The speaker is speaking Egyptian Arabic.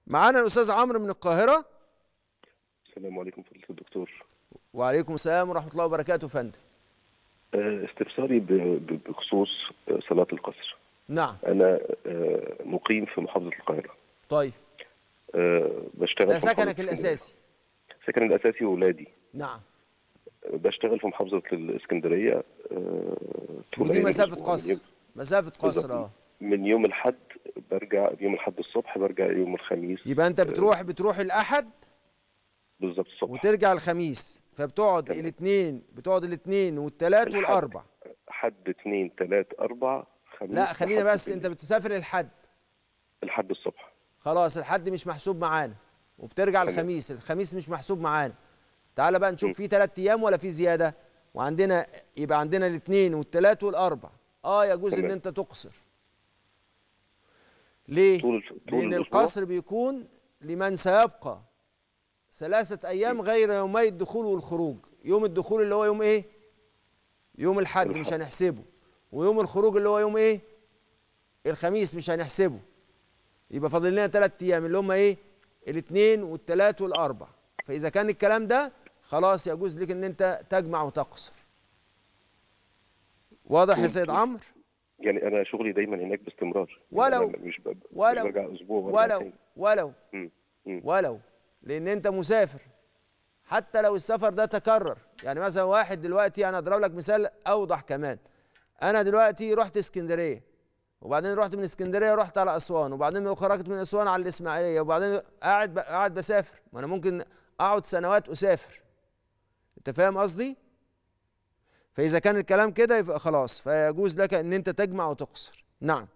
معانا الاستاذ عمرو من القاهره السلام عليكم فضيلة الدكتور وعليكم السلام ورحمه الله وبركاته يا فندم آه، استفساري ب- ب- بخصوص آه، صلاة القصر نعم أنا آه، مقيم في محافظة القاهرة طيب آه، بشتغل ده في محافظة سكنك الاساسي سكن الأساسي وولادي نعم آه، بشتغل في محافظة الإسكندرية آه، طول ودي أيام مسافه الأسبوع. من قصر يوم- مسافه قصر بالظبط. اه من يوم الحد برجع يوم الحد الصبح برجع يوم الخميس يبقى انت بتروح بتروح الاحد بالظبط الصبح وترجع الخميس فبتقعد تمام. الاثنين بتقعد الاثنين والثلاث الحد. والاربع حد اثنين ثلاث أربع خميس لا خلينا لحد بس انت بالليل. بتسافر الحد الحد الصبح خلاص الحد مش محسوب معانا وبترجع تمام. الخميس الخميس مش محسوب معانا تعالى بقى م. نشوف في ثلاث ايام ولا في زياده وعندنا يبقى عندنا الاثنين والثلاث والاربع اه يجوز ان تمام. انت تقصر ليه طول الف- طول لان الأسبوع؟ القصر بيكون لمن سيبقى ثلاثه ايام غير يومي الدخول والخروج يوم الدخول اللي هو يوم ايه يوم الحد مش الحد. هنحسبه ويوم الخروج اللي هو يوم ايه الخميس مش هنحسبه يبقى فاضل لنا ثلاث ايام اللي هم ايه الاثنين والثلاث والاربع فاذا كان الكلام ده خلاص يجوز لك ان انت تجمع وتقصر واضح يا طول- سيد طول- عمرو يعني أنا شغلي دايما هناك باستمرار ولو- يعني أنا مش ب- ولو- برجع أسبوع وأرجع ولو تاني. ولو مم. مم. ولو لان انت مسافر حتى لو السفر ده تكرر يعني مثلا واحد دلوقتي انا اضرب لك مثال اوضح كمان انا دلوقتي رحت اسكندريه وبعدين رحت من اسكندريه رحت على اسوان وبعدين خرجت من اسوان على الاسماعيليه وبعدين قاعد ب- قاعد بسافر ما انا ممكن اقعد سنوات اسافر انت فاهم قصدي فاذا كان الكلام كده يبقى خلاص فيجوز لك ان انت تجمع وتقصر نعم